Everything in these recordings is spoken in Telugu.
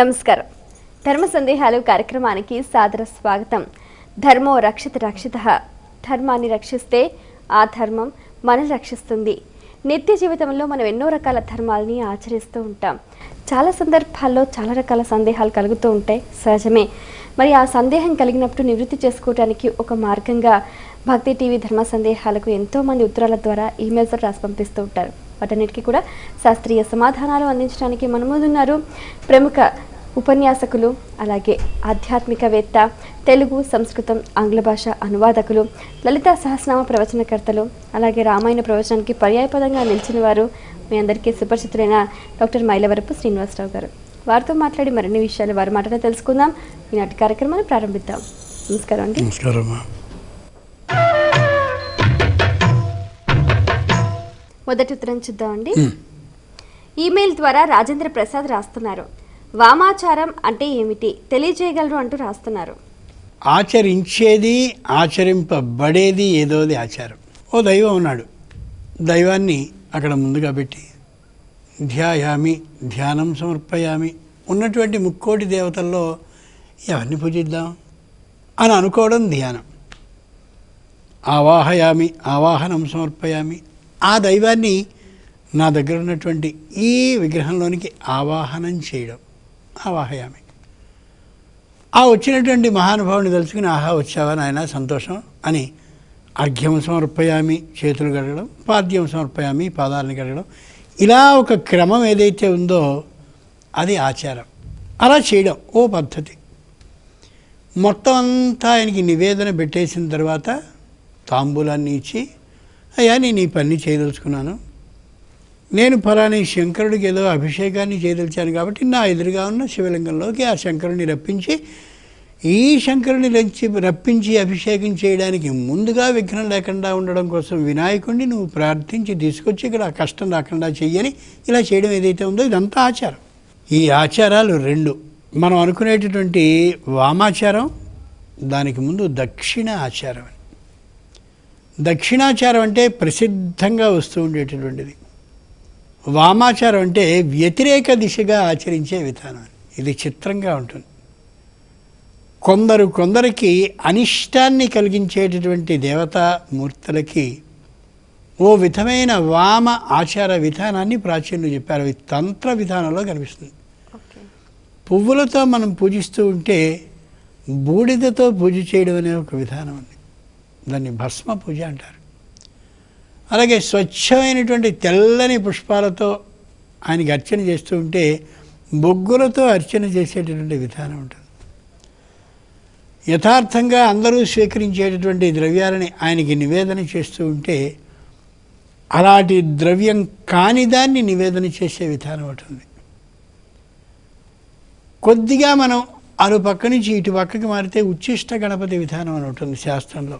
నమస్కారం ధర్మ సందేహాలు కార్యక్రమానికి సాదర స్వాగతం ధర్మో రక్షిత రక్షిత ధర్మాన్ని రక్షిస్తే ఆ ధర్మం మనం రక్షిస్తుంది నిత్య జీవితంలో మనం ఎన్నో రకాల ధర్మాలని ఆచరిస్తూ ఉంటాం చాలా సందర్భాల్లో చాలా రకాల సందేహాలు కలుగుతూ ఉంటాయి సహజమే మరి ఆ సందేహం కలిగినప్పుడు నివృత్తి చేసుకోవడానికి ఒక మార్గంగా భక్తి టీవీ ధర్మ సందేహాలకు ఎంతో మంది ఉత్తరాల ద్వారా ఈమెయిల్స్ రాసి పంపిస్తూ ఉంటారు వాటన్నిటికీ కూడా శాస్త్రీయ సమాధానాలు అందించడానికి మన ముందున్నారు ప్రముఖ ఉపన్యాసకులు అలాగే ఆధ్యాత్మికవేత్త తెలుగు సంస్కృతం ఆంగ్ల భాష అనువాదకులు లలిత సహస్రనామ ప్రవచనకర్తలు అలాగే రామాయణ ప్రవచనానికి పర్యాయపదంగా నిలిచిన వారు మీ అందరికీ సుపరిచితులైన డాక్టర్ మైలవరపు శ్రీనివాసరావు గారు వారితో మాట్లాడి మరిన్ని విషయాలు వారి మాటలో తెలుసుకుందాం ఈనాటి కార్యక్రమాన్ని ప్రారంభిద్దాం నమస్కారం అండి నమస్కారం అమ్మా మొదటి ఉత్తరం చూద్దామండి ఈమెయిల్ ద్వారా రాజేంద్ర ప్రసాద్ రాస్తున్నారు వామాచారం అంటే ఏమిటి తెలియజేయగలరు అంటూ రాస్తున్నారు ఆచరించేది ఆచరింపబడేది ఏదోది ఆచారం ఓ దైవం ఉన్నాడు దైవాన్ని అక్కడ ముందుగా పెట్టి ధ్యాయామి ధ్యానం సమర్పయామి ఉన్నటువంటి ముక్కోటి దేవతల్లో ఎవరిని పూజిద్దాం అని అనుకోవడం ధ్యానం ఆవాహయామి ఆవాహనం సమర్పయామి ఆ దైవాన్ని నా దగ్గర ఉన్నటువంటి ఈ విగ్రహంలోనికి ఆవాహనం చేయడం ఆవాహయామి ఆ వచ్చినటువంటి మహానుభావుని తెలుసుకుని ఆహా వచ్చావా నాయన సంతోషం అని అర్ఘ్యం సమర్పయామి చేతులు కడగడం పాద్యం సమర్పయామి పాదాలను కడగడం ఇలా ఒక క్రమం ఏదైతే ఉందో అది ఆచారం అలా చేయడం ఓ పద్ధతి మొత్తం అంతా ఆయనకి నివేదన పెట్టేసిన తర్వాత తాంబూలాన్ని ఇచ్చి అయ్యా నేను ఈ పని చేయదలుచుకున్నాను నేను ఫలాని శంకరుడికి ఏదో అభిషేకాన్ని చేయదలిచాను కాబట్టి నా ఎదురుగా ఉన్న శివలింగంలోకి ఆ శంకరుని రప్పించి ఈ శంకరుని రచ్చి రప్పించి అభిషేకం చేయడానికి ముందుగా విఘ్నం లేకుండా ఉండడం కోసం వినాయకుడిని నువ్వు ప్రార్థించి తీసుకొచ్చి ఇక్కడ ఆ కష్టం రాకుండా చెయ్యని ఇలా చేయడం ఏదైతే ఉందో ఇదంతా ఆచారం ఈ ఆచారాలు రెండు మనం అనుకునేటటువంటి వామాచారం దానికి ముందు దక్షిణ ఆచారం అని దక్షిణాచారం అంటే ప్రసిద్ధంగా వస్తూ ఉండేటటువంటిది వామాచారం అంటే వ్యతిరేక దిశగా ఆచరించే విధానం ఇది చిత్రంగా ఉంటుంది కొందరు కొందరికి అనిష్టాన్ని కలిగించేటటువంటి దేవతా మూర్తులకి ఓ విధమైన వామ ఆచార విధానాన్ని ప్రాచీనులు చెప్పారు అవి తంత్ర విధానంలో కనిపిస్తుంది ఓకే పువ్వులతో మనం పూజిస్తూ ఉంటే బూడిదతో పూజ చేయడం అనే ఒక విధానం ఉంది దాన్ని భస్మ పూజ అంటారు అలాగే స్వచ్ఛమైనటువంటి తెల్లని పుష్పాలతో ఆయనకి అర్చన చేస్తూ ఉంటే బొగ్గులతో అర్చన చేసేటటువంటి విధానం ఉంటుంది యథార్థంగా అందరూ స్వీకరించేటటువంటి ద్రవ్యాలని ఆయనకి నివేదన చేస్తూ ఉంటే అలాంటి ద్రవ్యం కాని దాన్ని నివేదన చేసే విధానం ఉంటుంది కొద్దిగా మనం అరు పక్క నుంచి ఇటు పక్కకి మారితే ఉచ్చిష్ట గణపతి విధానం అని ఉంటుంది శాస్త్రంలో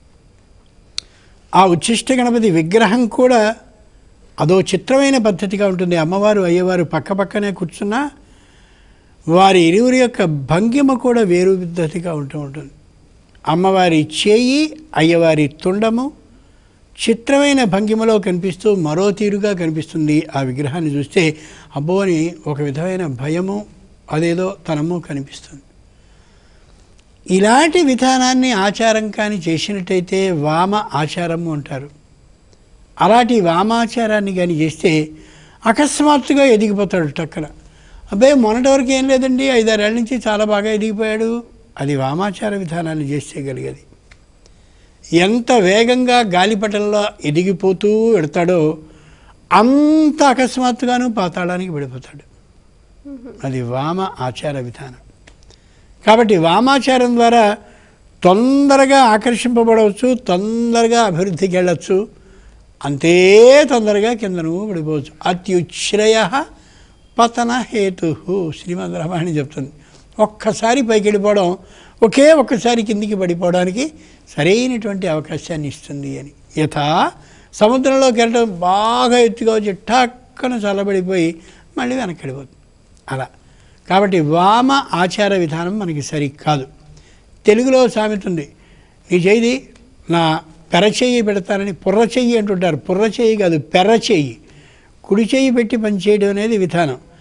ఆ ఉచ్చిష్ట గణపతి విగ్రహం కూడా అదో చిత్రమైన పద్ధతిగా ఉంటుంది అమ్మవారు అయ్యవారు పక్క పక్కనే కూర్చున్నా వారి ఇరువురి యొక్క భంగిమ కూడా వేరు పద్ధతిగా ఉంటూ ఉంటుంది అమ్మవారి చేయి అయ్యవారి తుండము చిత్రమైన భంగిమలో కనిపిస్తూ మరో తీరుగా కనిపిస్తుంది ఆ విగ్రహాన్ని చూస్తే అబ్బో అని ఒక విధమైన భయము అదేదో తనము కనిపిస్తుంది ఇలాంటి విధానాన్ని ఆచారం కానీ చేసినట్టయితే వామ ఆచారము అంటారు అలాంటి వామాచారాన్ని కానీ చేస్తే అకస్మాత్తుగా ఎదిగిపోతాడు టక్కన అబ్బాయి మొన్నటి వరకు ఏం లేదండి ఐదారేళ్ళ నుంచి చాలా బాగా ఎదిగిపోయాడు అది వామాచార విధానాన్ని చేస్తే కలిగేది ఎంత వేగంగా గాలిపటంలో ఎదిగిపోతూ వెడతాడో అంత అకస్మాత్తుగాను పాతాళానికి పడిపోతాడు అది వామ ఆచార విధానం కాబట్టి వామాచారం ద్వారా తొందరగా ఆకర్షింపబడవచ్చు తొందరగా అభివృద్ధికి వెళ్ళచ్చు అంతే తొందరగా కిందను పడిపోవచ్చు అత్యుశ్రయ పతన హేతు శ్రీమద్ రామాయణం చెప్తుంది ఒక్కసారి పైకి వెళ్ళిపోవడం ఒకే ఒక్కసారి కిందికి పడిపోవడానికి సరైనటువంటి అవకాశాన్ని ఇస్తుంది అని యథా సముద్రంలోకి వెళ్ళడం బాగా ఎత్తుగా వచ్చి టక్కన చల్లబడిపోయి మళ్ళీ వెనక్కి వెళ్ళిపోతుంది అలా కాబట్టి వామ ఆచార విధానం మనకి సరి కాదు తెలుగులో సామెత ఉంది నీ చేయి నా పెరచెయ్యి పెడతానని పుర్ర చెయ్యి అంటుంటారు పుర్ర చెయ్యి కాదు పెర్ర చెయ్యి కుడి చెయ్యి పెట్టి పనిచేయడం అనేది విధానం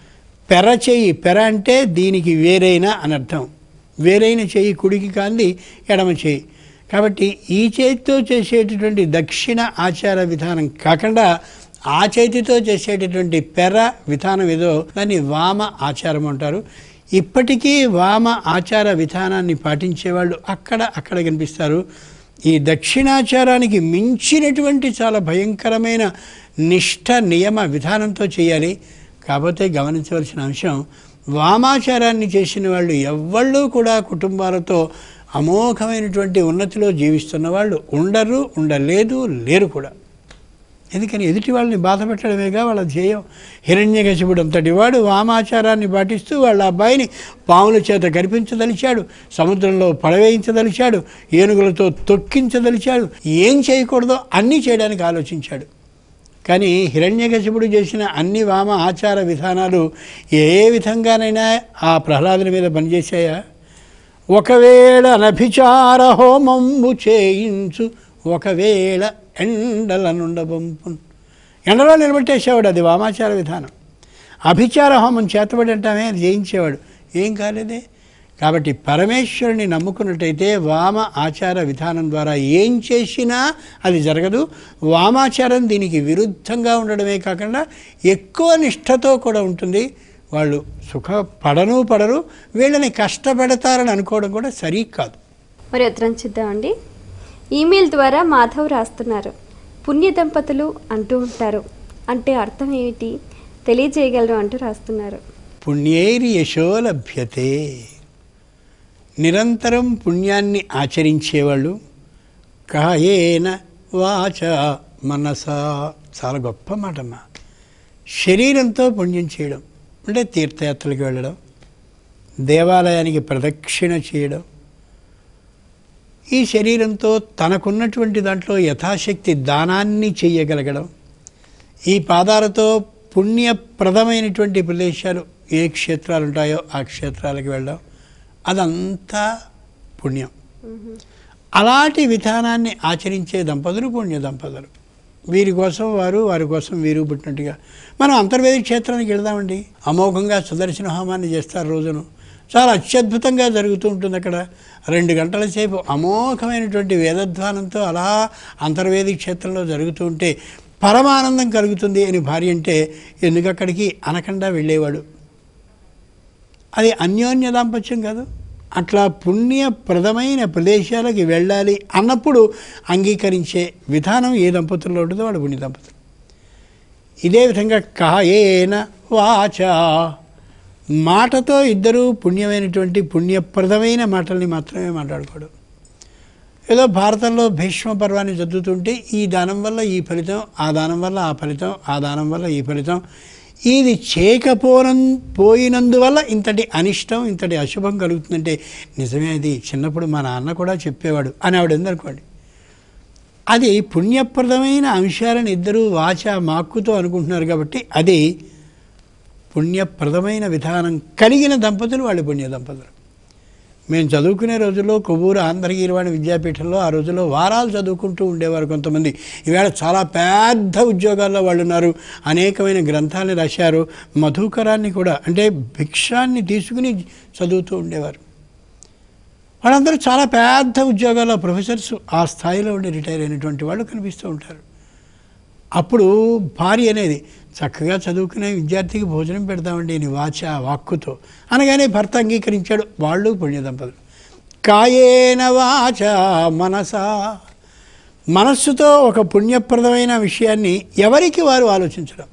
పెర చెయ్యి పెర అంటే దీనికి వేరైన అని అర్థం వేరైన చెయ్యి కుడికి కాంది ఎడమ చెయ్యి కాబట్టి ఈ చేతితో చేసేటటువంటి దక్షిణ ఆచార విధానం కాకుండా ఆ చేతితో చేసేటటువంటి పెర విధానం ఏదో దాన్ని వామ ఆచారం అంటారు ఇప్పటికీ వామ ఆచార విధానాన్ని పాటించేవాళ్ళు అక్కడ అక్కడ కనిపిస్తారు ఈ దక్షిణాచారానికి మించినటువంటి చాలా భయంకరమైన నిష్ఠ నియమ విధానంతో చేయాలి కాకపోతే గమనించవలసిన అంశం వామాచారాన్ని చేసిన వాళ్ళు ఎవ్వళ్ళు కూడా కుటుంబాలతో అమోఘమైనటువంటి ఉన్నతిలో జీవిస్తున్న వాళ్ళు ఉండరు ఉండలేదు లేరు కూడా ఎందుకని ఎదుటి వాళ్ళని బాధ పెట్టడమేగా వాళ్ళ ధ్యేయం హిరణ్యకశిపుడు అంతటి వాడు వామాచారాన్ని పాటిస్తూ వాళ్ళ అబ్బాయిని పాముల చేత కనిపించదలిచాడు సముద్రంలో పడవేయించదలిచాడు ఏనుగులతో తొక్కించదలిచాడు ఏం చేయకూడదో అన్నీ చేయడానికి ఆలోచించాడు కానీ హిరణ్యకశిపుడు చేసిన అన్ని వామ ఆచార విధానాలు ఏ విధంగానైనా ఆ ప్రహ్లాదుని మీద పనిచేశాయా ఒకవేళ నభిచార హోమంబు చేయించు ఒకవేళ ఎండల నుండబంపు ఎండలో నిలబెట్టేసేవాడు అది వామాచార విధానం అభిచార హోమం చేతబడి అంటామే అది జయించేవాడు ఏం కాలేదే కాబట్టి పరమేశ్వరుని నమ్ముకున్నట్టయితే వామ ఆచార విధానం ద్వారా ఏం చేసినా అది జరగదు వామాచారం దీనికి విరుద్ధంగా ఉండడమే కాకుండా ఎక్కువ నిష్ఠతో కూడా ఉంటుంది వాళ్ళు సుఖ పడను పడరు వీళ్ళని కష్టపెడతారని అనుకోవడం కూడా సరి కాదు మరి ఉత్తరం చూద్దామండి ఈమెయిల్ ద్వారా మాధవ్ రాస్తున్నారు పుణ్య దంపతులు అంటూ ఉంటారు అంటే అర్థం ఏమిటి తెలియజేయగలరు అంటూ రాస్తున్నారు పుణ్యైరి యశో లభ్యతే నిరంతరం పుణ్యాన్ని ఆచరించేవాళ్ళు కాయేన వాచ మనసా చాలా గొప్ప మాటమ్మా శరీరంతో పుణ్యం చేయడం అంటే తీర్థయాత్రలకు వెళ్ళడం దేవాలయానికి ప్రదక్షిణ చేయడం ఈ శరీరంతో తనకున్నటువంటి దాంట్లో యథాశక్తి దానాన్ని చేయగలగడం ఈ పాదాలతో పుణ్యప్రదమైనటువంటి ప్రదేశాలు ఏ క్షేత్రాలు ఉంటాయో ఆ క్షేత్రాలకు వెళ్ళడం అదంతా పుణ్యం అలాంటి విధానాన్ని ఆచరించే దంపతులు పుణ్య దంపతులు వీరి కోసం వారు వారి కోసం వీరు పుట్టినట్టుగా మనం అంతర్వేది క్షేత్రానికి వెళ్దామండి అమోఘంగా సుదర్శన హోమాన్ని చేస్తారు రోజును చాలా అత్యద్భుతంగా జరుగుతూ ఉంటుంది అక్కడ రెండు గంటల సేపు అమోఘమైనటువంటి వేదధ్వానంతో అలా అంతర్వేది క్షేత్రంలో జరుగుతూ ఉంటే పరమానందం కలుగుతుంది అని భార్య అంటే ఎందుకు అక్కడికి అనకుండా వెళ్ళేవాడు అది అన్యోన్య దాంపత్యం కాదు అట్లా పుణ్యప్రదమైన ప్రదేశాలకి వెళ్ళాలి అన్నప్పుడు అంగీకరించే విధానం ఏ దంపతుల్లో ఉంటుందో వాడు పుణ్య దంపతులు ఇదే విధంగా కాయేన వాచ మాటతో ఇద్దరూ పుణ్యమైనటువంటి పుణ్యప్రదమైన మాటల్ని మాత్రమే మాట్లాడుకోడు ఏదో భారతంలో భీష్మ పర్వాన్ని చదువుతుంటే ఈ దానం వల్ల ఈ ఫలితం ఆ దానం వల్ల ఆ ఫలితం ఆ దానం వల్ల ఈ ఫలితం ఇది చేయకపోనం పోయినందువల్ల ఇంతటి అనిష్టం ఇంతటి అశుభం కలుగుతుందంటే నిజమే అది చిన్నప్పుడు మా నాన్న కూడా చెప్పేవాడు అని ఆవిడ ఉందనుకోండి అది పుణ్యప్రదమైన అంశాలను ఇద్దరూ వాచ మాక్కుతో అనుకుంటున్నారు కాబట్టి అది పుణ్యప్రదమైన విధానం కలిగిన దంపతులు వాళ్ళు పుణ్య దంపతులు మేము చదువుకునే రోజుల్లో కొవ్వూరు ఆంధ్రగీరవాణి విద్యాపీఠంలో ఆ రోజుల్లో వారాలు చదువుకుంటూ ఉండేవారు కొంతమంది ఈవేళ చాలా పెద్ద ఉద్యోగాల్లో వాళ్ళు ఉన్నారు అనేకమైన గ్రంథాలను రాశారు మధుకరాన్ని కూడా అంటే భిక్షాన్ని తీసుకుని చదువుతూ ఉండేవారు వాళ్ళందరూ చాలా పెద్ద ఉద్యోగాల్లో ప్రొఫెసర్స్ ఆ స్థాయిలో ఉండి రిటైర్ అయినటువంటి వాళ్ళు కనిపిస్తూ ఉంటారు అప్పుడు భార్య అనేది చక్కగా చదువుకునే విద్యార్థికి భోజనం పెడతామండి నీ వాచ వాక్కుతో అనగానే భర్త అంగీకరించాడు వాళ్ళు పుణ్య దంపతులు కాయేన వాచ మనసా మనస్సుతో ఒక పుణ్యప్రదమైన విషయాన్ని ఎవరికి వారు ఆలోచించడం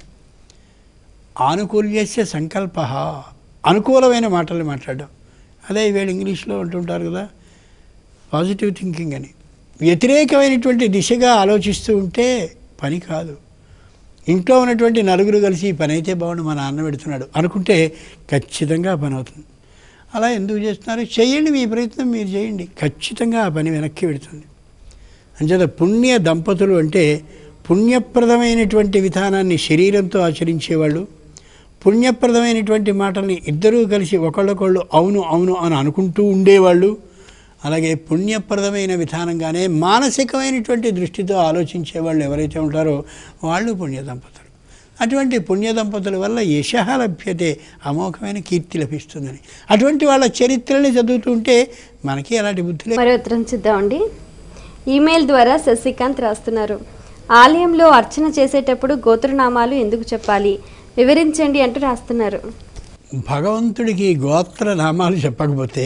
ఆనుకూల్యస్య సంకల్ప అనుకూలమైన మాటలు మాట్లాడడం అదే వీళ్ళు ఇంగ్లీష్లో అంటుంటారు కదా పాజిటివ్ థింకింగ్ అని వ్యతిరేకమైనటువంటి దిశగా ఆలోచిస్తూ ఉంటే పని కాదు ఇంట్లో ఉన్నటువంటి నలుగురు కలిసి ఈ పని అయితే బాగుండు మా నాన్న పెడుతున్నాడు అనుకుంటే ఖచ్చితంగా పని అవుతుంది అలా ఎందుకు చేస్తున్నారు చేయండి మీ ప్రయత్నం మీరు చేయండి ఖచ్చితంగా ఆ పని వెనక్కి పెడుతుంది అంచేత పుణ్య దంపతులు అంటే పుణ్యప్రదమైనటువంటి విధానాన్ని శరీరంతో ఆచరించేవాళ్ళు పుణ్యప్రదమైనటువంటి మాటల్ని ఇద్దరూ కలిసి ఒకళ్ళొకళ్ళు అవును అవును అని అనుకుంటూ ఉండేవాళ్ళు అలాగే పుణ్యప్రదమైన విధానంగానే మానసికమైనటువంటి దృష్టితో ఆలోచించే వాళ్ళు ఎవరైతే ఉంటారో వాళ్ళు పుణ్య దంపతులు అటువంటి పుణ్య దంపతుల వల్ల యశ లభ్యతే అమోఘమైన కీర్తి లభిస్తుందని అటువంటి వాళ్ళ చరిత్రని చదువుతుంటే మనకి అలాంటి బుద్ధి మరి ఉత్తరం చూద్దామండి ఈమెయిల్ ద్వారా శశికాంత్ రాస్తున్నారు ఆలయంలో అర్చన చేసేటప్పుడు గోత్రనామాలు ఎందుకు చెప్పాలి వివరించండి అంటూ రాస్తున్నారు భగవంతుడికి గోత్ర నామాలు చెప్పకపోతే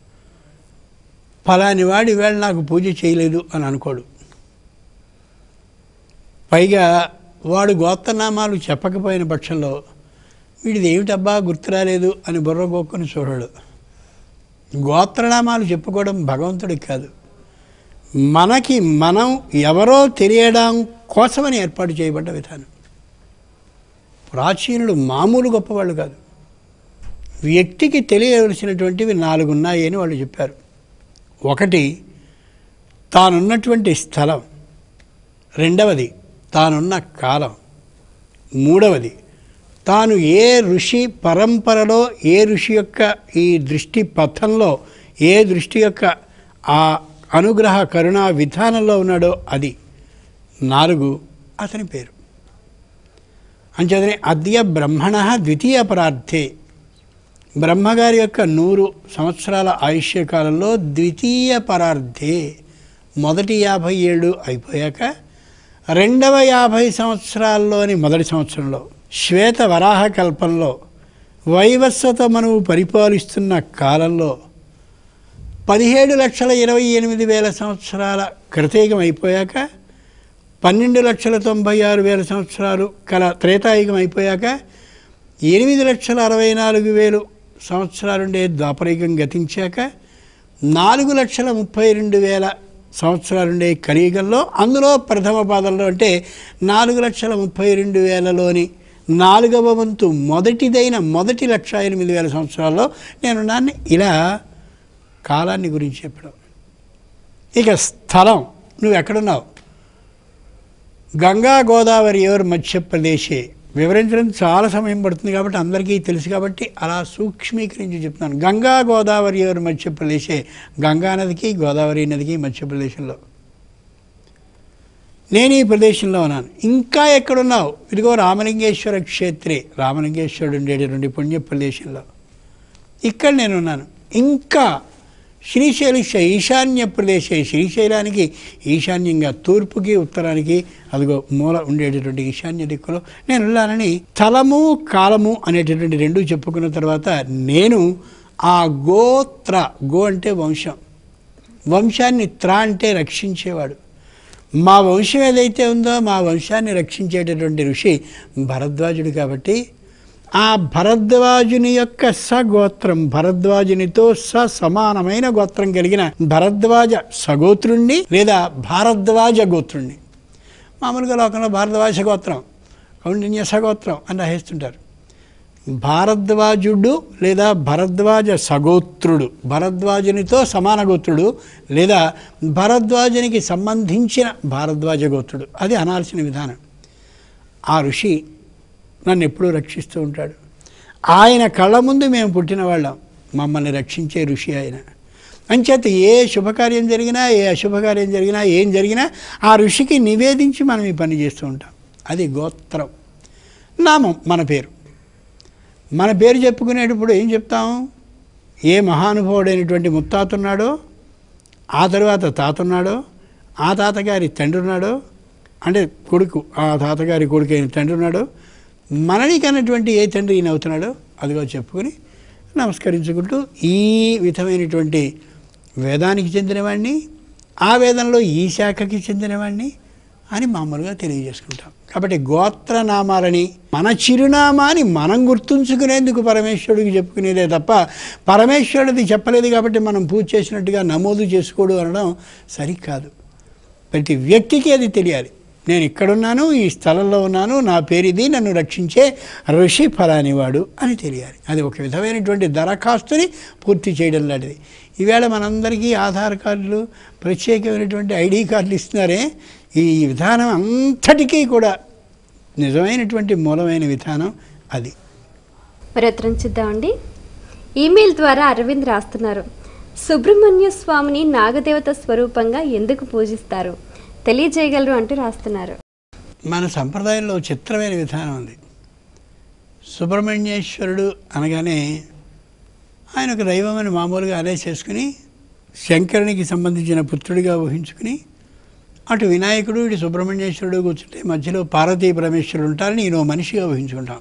ఫలాని వాడి వేళ నాకు పూజ చేయలేదు అని అనుకోడు పైగా వాడు గోత్రనామాలు చెప్పకపోయిన పక్షంలో వీడిది ఏమిటబ్బా గుర్తు రాలేదు అని బుర్ర గోక్కుని చూడడు గోత్రనామాలు చెప్పుకోవడం భగవంతుడికి కాదు మనకి మనం ఎవరో తెలియడం కోసమని ఏర్పాటు చేయబడ్డ విధానం ప్రాచీనులు మామూలు గొప్పవాళ్ళు కాదు వ్యక్తికి తెలియవలసినటువంటివి నాలుగు ఉన్నాయి అని వాళ్ళు చెప్పారు ఒకటి తానున్నటువంటి స్థలం రెండవది తానున్న కాలం మూడవది తాను ఏ ఋషి పరంపరలో ఏ ఋషి యొక్క ఈ దృష్టి పథంలో ఏ దృష్టి యొక్క ఆ అనుగ్రహ కరుణా విధానంలో ఉన్నాడో అది నాలుగు అతని పేరు అంచేతనే అద్య బ్రహ్మణ ద్వితీయ పరార్థే బ్రహ్మగారి యొక్క నూరు సంవత్సరాల ఆయుష్య కాలంలో ద్వితీయ పరార్థే మొదటి యాభై ఏళ్ళు అయిపోయాక రెండవ యాభై సంవత్సరాల్లోని మొదటి సంవత్సరంలో శ్వేత వరాహ కల్పంలో వైవస్వత మనువు పరిపాలిస్తున్న కాలంలో పదిహేడు లక్షల ఇరవై ఎనిమిది వేల సంవత్సరాల కృతయుగం అయిపోయాక పన్నెండు లక్షల తొంభై ఆరు వేల సంవత్సరాలు కల త్రేతాయుగం అయిపోయాక ఎనిమిది లక్షల అరవై నాలుగు వేలు సంవత్సరాలుండే ద్వాపరయుగం గతించాక నాలుగు లక్షల ముప్పై రెండు వేల సంవత్సరాలుండే కలియుగంలో అందులో ప్రథమ పాదంలో అంటే నాలుగు లక్షల ముప్పై రెండు వేలలోని నాలుగవ వంతు మొదటిదైన మొదటి లక్ష ఎనిమిది వేల సంవత్సరాల్లో నేను నాన్ని ఇలా కాలాన్ని గురించి చెప్పడం ఇక స్థలం నువ్వు ఎక్కడున్నావు గంగా గోదావరి ఎవరు మధ్యప్రదేశే వివరించడం చాలా సమయం పడుతుంది కాబట్టి అందరికీ తెలుసు కాబట్టి అలా సూక్ష్మీకరించి చెప్తున్నాను గంగా గోదావరి ఎవరు మధ్యప్రదేశే గంగా నదికి గోదావరి నదికి మధ్యప్రదేశంలో నేను ఈ ప్రదేశంలో ఉన్నాను ఇంకా ఎక్కడున్నావు ఇదిగో రామలింగేశ్వర క్షేత్రే రామలింగేశ్వరుడు ఉండేటటువంటి పుణ్య ప్రదేశంలో ఇక్కడ నేను ఉన్నాను ఇంకా శ్రీశైలిష ఈశాన్య ప్రదేశే శ్రీశైలానికి ఈశాన్యంగా తూర్పుకి ఉత్తరానికి అదిగో మూల ఉండేటటువంటి ఈశాన్య దిక్కులో నేను ఉన్నానని స్థలము కాలము అనేటటువంటి రెండు చెప్పుకున్న తర్వాత నేను ఆ గోత్ర గో అంటే వంశం వంశాన్ని త్ర అంటే రక్షించేవాడు మా వంశం ఏదైతే ఉందో మా వంశాన్ని రక్షించేటటువంటి ఋషి భరద్వాజుడు కాబట్టి ఆ భరద్వాజుని యొక్క సగోత్రం భరద్వాజునితో స సమానమైన గోత్రం కలిగిన భరద్వాజ సగోత్రుణ్ణి లేదా భారద్వాజ గోత్రుణ్ణి మామూలుగా లోకంలో భారద్వాజ గోత్రం కౌండిన్య సగోత్రం అని రాసేస్తుంటారు భారద్వాజుడు లేదా భరద్వాజ సగోత్రుడు భరద్వాజునితో సమాన గోత్రుడు లేదా భరద్వాజునికి సంబంధించిన భారద్వాజ గోత్రుడు అది అనాల్సిన విధానం ఆ ఋషి నన్ను ఎప్పుడూ రక్షిస్తూ ఉంటాడు ఆయన కళ్ళ ముందు మేము పుట్టిన వాళ్ళం మమ్మల్ని రక్షించే ఋషి ఆయన అంచేత ఏ శుభకార్యం జరిగినా ఏ అశుభకార్యం జరిగినా ఏం జరిగినా ఆ ఋషికి నివేదించి మనం ఈ పని చేస్తూ ఉంటాం అది గోత్రం నామం మన పేరు మన పేరు చెప్పుకునేటప్పుడు ఏం చెప్తాం ఏ మహానుభావుడైనటువంటి ముత్తాత ఉన్నాడో ఆ తర్వాత తాత ఉన్నాడో ఆ తాతగారి తండ్రి ఉన్నాడో అంటే కొడుకు ఆ తాతగారి కొడుకు అయిన తండ్రి ఉన్నాడో మనని కన్నటువంటి ఏ తండ్రి ఈయన అవుతున్నాడో అదిగో చెప్పుకొని నమస్కరించుకుంటూ ఈ విధమైనటువంటి వేదానికి చెందినవాడిని ఆ వేదంలో ఈ శాఖకి చెందినవాడిని అని మామూలుగా తెలియజేసుకుంటాం కాబట్టి గోత్రనామాలని మన చిరునామాని మనం గుర్తుంచుకునేందుకు పరమేశ్వరుడికి చెప్పుకునేదే తప్ప పరమేశ్వరుడిది చెప్పలేదు కాబట్టి మనం పూజ చేసినట్టుగా నమోదు చేసుకోడు అనడం సరికాదు ప్రతి వ్యక్తికి అది తెలియాలి నేను ఇక్కడున్నాను ఈ స్థలంలో ఉన్నాను నా పేరు ఇది నన్ను రక్షించే ఋషి ఫలానివాడు అని తెలియాలి అది ఒక విధమైనటువంటి దరఖాస్తుని పూర్తి చేయడం లాంటిది ఈవేళ మనందరికీ ఆధార్ కార్డులు ప్రత్యేకమైనటువంటి ఐడి కార్డులు ఇస్తున్నారే ఈ విధానం అంతటికీ కూడా నిజమైనటువంటి మూలమైన విధానం అది మరి ఉత్తరం చూద్దామండి ఈమెయిల్ ద్వారా అరవింద్ రాస్తున్నారు సుబ్రహ్మణ్య స్వామిని నాగదేవత స్వరూపంగా ఎందుకు పూజిస్తారు తెలియజేయగలరు అంటూ రాస్తున్నారు మన సంప్రదాయంలో చిత్రమైన విధానం ఉంది సుబ్రహ్మణ్యేశ్వరుడు అనగానే ఆయన ఒక దైవం అని మామూలుగా అదే చేసుకుని శంకరునికి సంబంధించిన పుత్రుడిగా ఊహించుకుని అటు వినాయకుడు ఇటు సుబ్రహ్మణ్యేశ్వరుడు కూర్చుంటే మధ్యలో పార్వతీ పరమేశ్వరుడు ఉంటారని నేను మనిషిగా ఊహించుకుంటాం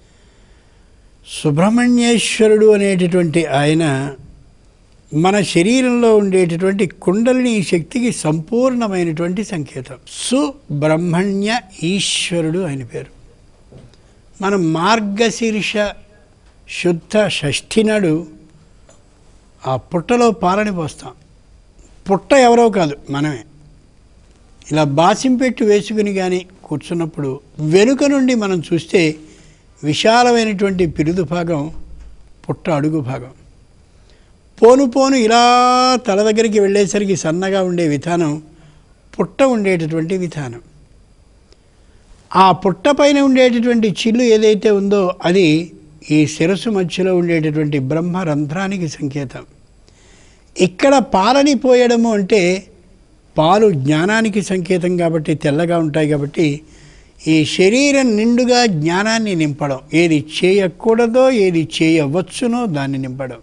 సుబ్రహ్మణ్యేశ్వరుడు అనేటటువంటి ఆయన మన శరీరంలో ఉండేటటువంటి కుండలిని శక్తికి సంపూర్ణమైనటువంటి సంకేతం సుబ్రహ్మణ్య ఈశ్వరుడు ఆయన పేరు మనం మార్గశీర్ష శుద్ధ షష్ఠి నాడు ఆ పుట్టలో పాలని పోస్తాం పుట్ట ఎవరో కాదు మనమే ఇలా బాసింపెట్టు వేసుకుని కానీ కూర్చున్నప్పుడు వెనుక నుండి మనం చూస్తే విశాలమైనటువంటి పిరుదు భాగం పుట్ట అడుగు భాగం పోను పోను ఇలా తల దగ్గరికి వెళ్ళేసరికి సన్నగా ఉండే విధానం పుట్ట ఉండేటటువంటి విధానం ఆ పుట్ట పైన ఉండేటటువంటి చిల్లు ఏదైతే ఉందో అది ఈ శిరస్సు మధ్యలో ఉండేటటువంటి బ్రహ్మ రంధ్రానికి సంకేతం ఇక్కడ పాలని పోయడము అంటే పాలు జ్ఞానానికి సంకేతం కాబట్టి తెల్లగా ఉంటాయి కాబట్టి ఈ శరీరం నిండుగా జ్ఞానాన్ని నింపడం ఏది చేయకూడదో ఏది చేయవచ్చునో దాన్ని నింపడం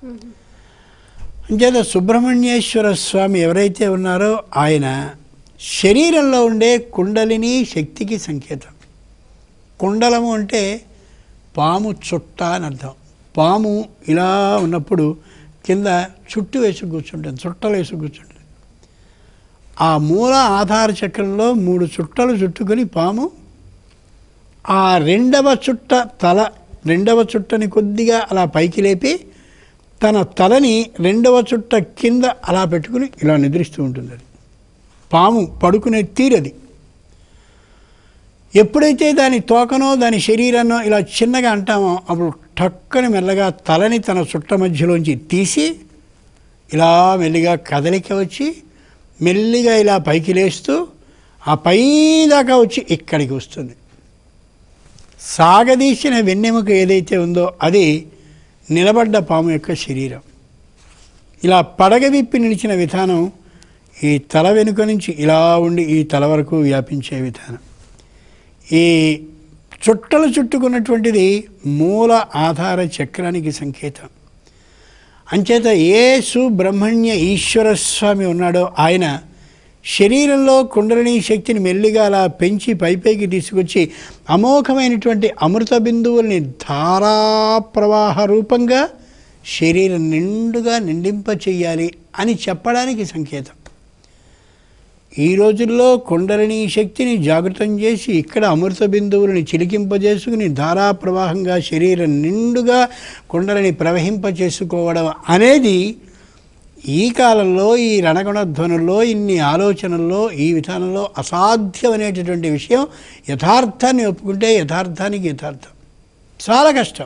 అంచేత సుబ్రహ్మణ్యేశ్వర స్వామి ఎవరైతే ఉన్నారో ఆయన శరీరంలో ఉండే కుండలిని శక్తికి సంకేతం కుండలము అంటే పాము చుట్ట అని అర్థం పాము ఇలా ఉన్నప్పుడు కింద చుట్టు వేసి కూర్చుంటుంది చుట్టలు వేసి కూర్చుంటుంది ఆ మూల ఆధార చక్రంలో మూడు చుట్టలు చుట్టుకొని పాము ఆ రెండవ చుట్ట తల రెండవ చుట్టని కొద్దిగా అలా పైకి లేపి తన తలని రెండవ చుట్ట కింద అలా పెట్టుకుని ఇలా నిద్రిస్తూ ఉంటుంది అది పాము పడుకునే తీరది ఎప్పుడైతే దాని తోకనో దాని శరీరాన్నో ఇలా చిన్నగా అంటామో అప్పుడు టక్కని మెల్లగా తలని తన చుట్ట మధ్యలోంచి తీసి ఇలా మెల్లిగా కదలిక వచ్చి మెల్లిగా ఇలా పైకి లేస్తూ ఆ పై దాకా వచ్చి ఇక్కడికి వస్తుంది సాగదీసిన వెన్నెముక ఏదైతే ఉందో అది నిలబడ్డ పాము యొక్క శరీరం ఇలా పడగ విప్పి నిలిచిన విధానం ఈ తల వెనుక నుంచి ఇలా ఉండి ఈ తల వరకు వ్యాపించే విధానం ఈ చుట్టలు చుట్టుకున్నటువంటిది మూల ఆధార చక్రానికి సంకేతం అంచేత ఏ సుబ్రహ్మణ్య ఈశ్వర స్వామి ఉన్నాడో ఆయన శరీరంలో కుండలిని శక్తిని మెల్లిగా అలా పెంచి పైపైకి తీసుకొచ్చి అమోఘమైనటువంటి అమృత బిందువుల్ని ధారా ప్రవాహ రూపంగా శరీరం నిండుగా నిండింప చెయ్యాలి అని చెప్పడానికి సంకేతం ఈ రోజుల్లో కుండలిని శక్తిని జాగృతం చేసి ఇక్కడ అమృత బిందువులని చిలికింపజేసుకుని ధారా ప్రవాహంగా శరీరం నిండుగా కుండలిని ప్రవహింపచేసుకోవడం అనేది ఈ కాలంలో ఈ రణగుణధ్వనుల్లో ఇన్ని ఆలోచనల్లో ఈ విధానంలో అసాధ్యమనేటటువంటి విషయం యథార్థాన్ని ఒప్పుకుంటే యథార్థానికి యథార్థం చాలా కష్టం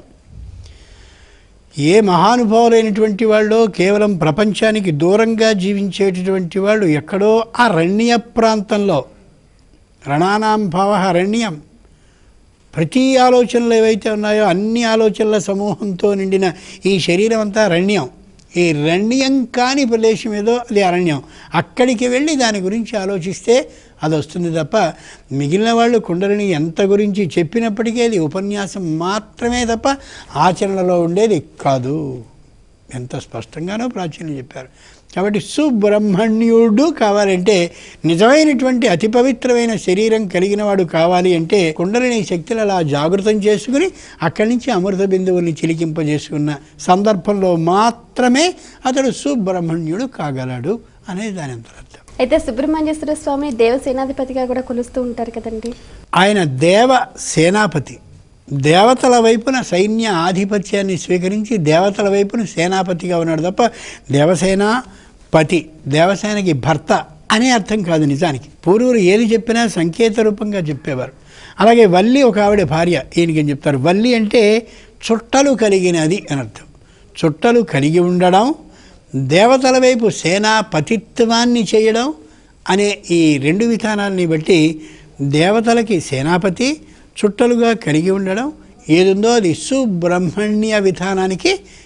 ఏ మహానుభావులైనటువంటి వాళ్ళు కేవలం ప్రపంచానికి దూరంగా జీవించేటటువంటి వాళ్ళు ఎక్కడో అరణ్య ప్రాంతంలో రణానాం భావ అరణ్యం ప్రతి ఆలోచనలు ఏవైతే ఉన్నాయో అన్ని ఆలోచనల సమూహంతో నిండిన ఈ శరీరం అంతా రణ్యం ఈ రణ్యం కాని ప్రదేశం ఏదో అది అరణ్యం అక్కడికి వెళ్ళి దాని గురించి ఆలోచిస్తే అది వస్తుంది తప్ప మిగిలిన వాళ్ళు కుండలిని ఎంత గురించి చెప్పినప్పటికీ అది ఉపన్యాసం మాత్రమే తప్ప ఆచరణలో ఉండేది కాదు ఎంత స్పష్టంగానో ప్రాచీనులు చెప్పారు కాబట్టి సుబ్రహ్మణ్యుడు కావాలంటే నిజమైనటువంటి అతి పవిత్రమైన శరీరం కలిగిన వాడు కావాలి అంటే కుండలిని శక్తులు అలా జాగృతం చేసుకుని అక్కడి నుంచి అమృత బిందువుల్ని చిలికింపజేసుకున్న సందర్భంలో మాత్రమే అతడు సుబ్రహ్మణ్యుడు కాగలడు అనేది దాని అంతరార్థం అయితే సుబ్రహ్మణ్యేశ్వర స్వామిని దేవసేనాధిపతిగా కూడా కొలుస్తూ ఉంటారు కదండి ఆయన దేవ సేనాపతి దేవతల వైపున సైన్య ఆధిపత్యాన్ని స్వీకరించి దేవతల వైపున సేనాపతిగా ఉన్నాడు తప్ప దేవసేన పతి దేవసేనకి భర్త అనే అర్థం కాదు నిజానికి పూర్వులు ఏది చెప్పినా సంకేత రూపంగా చెప్పేవారు అలాగే వల్లి ఒక ఆవిడ భార్య ఈయనకి ఏం చెప్తారు వల్లి అంటే చుట్టలు కలిగినది అని అర్థం చుట్టలు కలిగి ఉండడం దేవతల వైపు సేనాపతిత్వాన్ని చేయడం అనే ఈ రెండు విధానాలని బట్టి దేవతలకి సేనాపతి చుట్టలుగా కలిగి ఉండడం ఏదుందో అది సుబ్రహ్మణ్య విధానానికి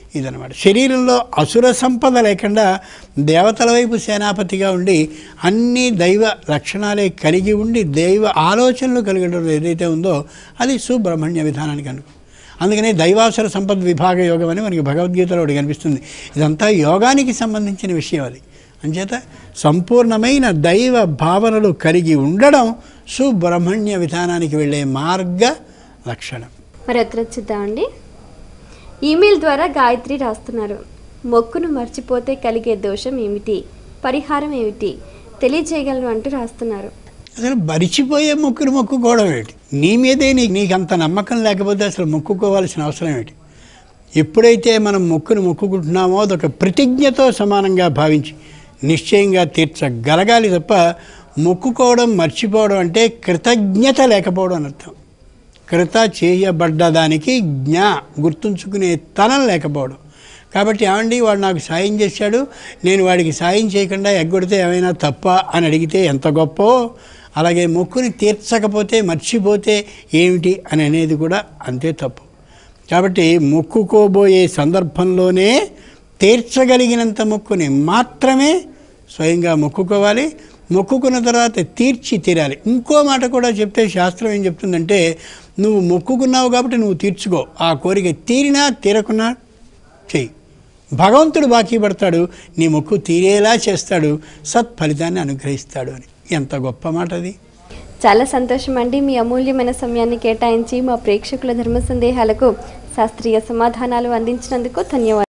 ఇదనమాట శరీరంలో అసుర సంపద లేకుండా దేవతల వైపు సేనాపతిగా ఉండి అన్ని దైవ లక్షణాలే కలిగి ఉండి దైవ ఆలోచనలు కలిగడం ఏదైతే ఉందో అది సుబ్రహ్మణ్య విధానానికి అనుకో అందుకనే దైవాసుర సంపద్ విభాగ యోగం అని మనకి భగవద్గీతలో ఒకటి కనిపిస్తుంది ఇదంతా యోగానికి సంబంధించిన విషయం అది అంచేత సంపూర్ణమైన దైవ భావనలు కలిగి ఉండడం సుబ్రహ్మణ్య విధానానికి వెళ్ళే మార్గ లక్షణం మరి ఉత్తరం చూద్దామండి ఈమెయిల్ ద్వారా గాయత్రి రాస్తున్నారు మొక్కును మర్చిపోతే కలిగే దోషం ఏమిటి పరిహారం ఏమిటి తెలియజేయగలను అంటూ రాస్తున్నారు అసలు మరిచిపోయే మొక్కును మొక్కుకోవడం ఏంటి నీ మీదే నీకు నీకు అంత నమ్మకం లేకపోతే అసలు మొక్కుకోవాల్సిన అవసరం ఏంటి ఎప్పుడైతే మనం మొక్కును మొక్కుకుంటున్నామో అదొక ప్రతిజ్ఞతో సమానంగా భావించి నిశ్చయంగా తీర్చగలగాలి తప్ప మొక్కుకోవడం మర్చిపోవడం అంటే కృతజ్ఞత లేకపోవడం అని అర్థం కృత చేయబడ్డదానికి జ్ఞా గుర్తుంచుకునే తనం లేకపోవడం కాబట్టి ఏమండి వాడు నాకు సాయం చేశాడు నేను వాడికి సాయం చేయకుండా ఎగ్గొడితే ఏమైనా తప్ప అని అడిగితే ఎంత గొప్పో అలాగే మొక్కుని తీర్చకపోతే మర్చిపోతే ఏమిటి అని అనేది కూడా అంతే తప్పు కాబట్టి మొక్కుకోబోయే సందర్భంలోనే తీర్చగలిగినంత మొక్కుని మాత్రమే స్వయంగా మొక్కుకోవాలి మొక్కుకున్న తర్వాత తీర్చి తీరాలి ఇంకో మాట కూడా చెప్తే శాస్త్రం ఏం చెప్తుందంటే నువ్వు మొక్కుకున్నావు కాబట్టి నువ్వు తీర్చుకో ఆ కోరిక తీరినా తీరకున్నా చెయ్యి భగవంతుడు బాకీ పడతాడు నీ మొక్కు తీరేలా చేస్తాడు సత్ఫలితాన్ని అనుగ్రహిస్తాడు అని ఎంత గొప్ప మాట అది చాలా సంతోషం అండి మీ అమూల్యమైన సమయాన్ని కేటాయించి మా ప్రేక్షకుల ధర్మ సందేహాలకు శాస్త్రీయ సమాధానాలు అందించినందుకు ధన్యవాదాలు